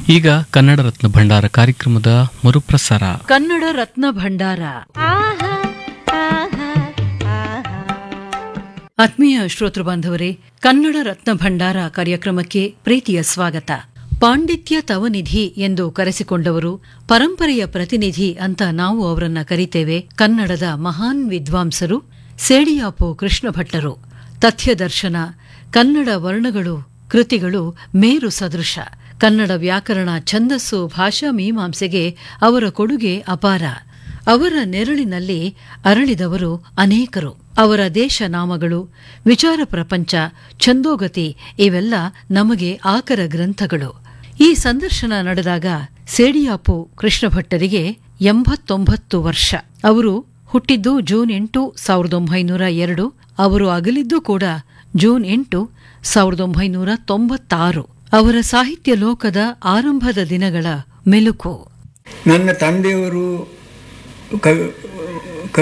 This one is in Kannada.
ಈಗ ಕನ್ನಡ ರತ್ನ ಭಂಡಾರ ಕಾರ್ಯಕ್ರಮದ ಮರುಪ್ರಸಾರ ಕನ್ನಡ ರತ್ನ ಭಂಡಾರ ಆತ್ಮೀಯ ಶ್ರೋತೃ ಬಾಂಧವರೇ ಕನ್ನಡ ರತ್ನ ಭಂಡಾರ ಕಾರ್ಯಕ್ರಮಕ್ಕೆ ಪ್ರೀತಿಯ ಸ್ವಾಗತ ಪಾಂಡಿತ್ಯ ತವನಿಧಿ ಎಂದು ಕರೆಸಿಕೊಂಡವರು ಪರಂಪರೆಯ ಪ್ರತಿನಿಧಿ ಅಂತ ನಾವು ಅವರನ್ನ ಕರಿತೇವೆ ಕನ್ನಡದ ಮಹಾನ್ ವಿದ್ವಾಂಸರು ಸೇಡಿಯಾಪು ಕೃಷ್ಣ ಭಟ್ಟರು ತಥ್ಯದರ್ಶನ ಕನ್ನಡ ವರ್ಣಗಳು ಕೃತಿಗಳು ಮೇರು ಸದೃಶ ಕನ್ನಡ ವ್ಯಾಕರಣ ಛಂದಸ್ಸು ಭಾಷಾ ಮೀಮಾಂಸೆಗೆ ಅವರ ಕೊಡುಗೆ ಅಪಾರ ಅವರ ನೆರಳಿನಲ್ಲಿ ಅರಳಿದವರು ಅನೇಕರು ಅವರ ದೇಶ ನಾಮಗಳು ವಿಚಾರ ಪ್ರಪಂಚ ಛಂದೋಗತಿ ಇವೆಲ್ಲ ನಮಗೆ ಆಕರ ಗ್ರಂಥಗಳು ಈ ಸಂದರ್ಶನ ನಡೆದಾಗ ಸೇಡಿಯಾಪು ಕೃಷ್ಣ ಭಟ್ಟರಿಗೆ ಎಂಬತ್ತೊಂಬತ್ತು ವರ್ಷ ಅವರು ಹುಟ್ಟಿದ್ದು ಜೂನ್ ಎಂಟು ಸಾವಿರದ ಒಂಬೈನೂರ ಎರಡು ಅವರು ಅಗಲಿದ್ದು ಕೂಡ ಜೂನ್ ಎಂಟು ಸಾವಿರದ ಒಂಬೈನೂರ ತೊಂಬತ್ತಾರು ಅವರ ಸಾಹಿತ್ಯ ಲೋಕದ ಆರಂಭದ ದಿನಗಳ ಮೆಲುಕು ನನ್ನ ತಂದೆಯವರು ಕ